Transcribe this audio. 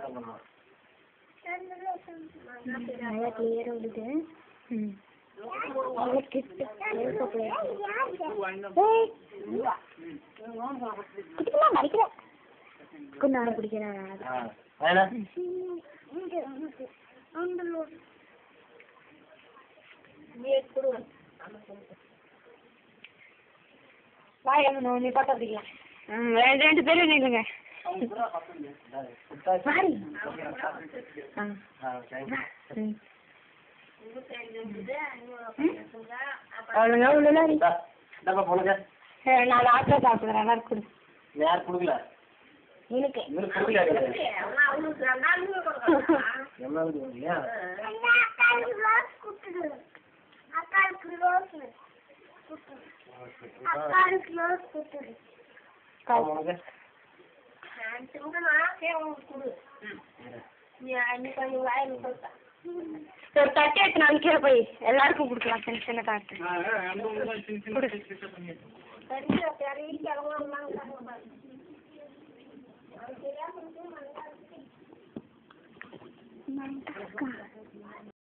நல்லா கிளியராக விடுது ம் நல்லா கிட்ட குட்டிக்கலாம் மடிக்கல கொஞ்சம் நாள் பிடிக்கிறேன் வாய் நீ பாட்டா பிடிக்கலாம் ம் ரெண்டு ரெண்டு பேரும் நில்லுங்க சாரி ஆ ம் அவ்வளோங்க அவ்வளோ நான் ஆட்டில் சாப்பிட்றேன் நல்லா இருக்குது யார் கொடுக்கல எனக்கு இவனுக்கு கொடுக்கல என்ன இல்லையா உனக்கு ஒரு தட்டு எடுத்து நான் கீழே போய் எல்லாருக்கும் கொடுக்கலாம் சின்ன சின்ன தட்டு கொடு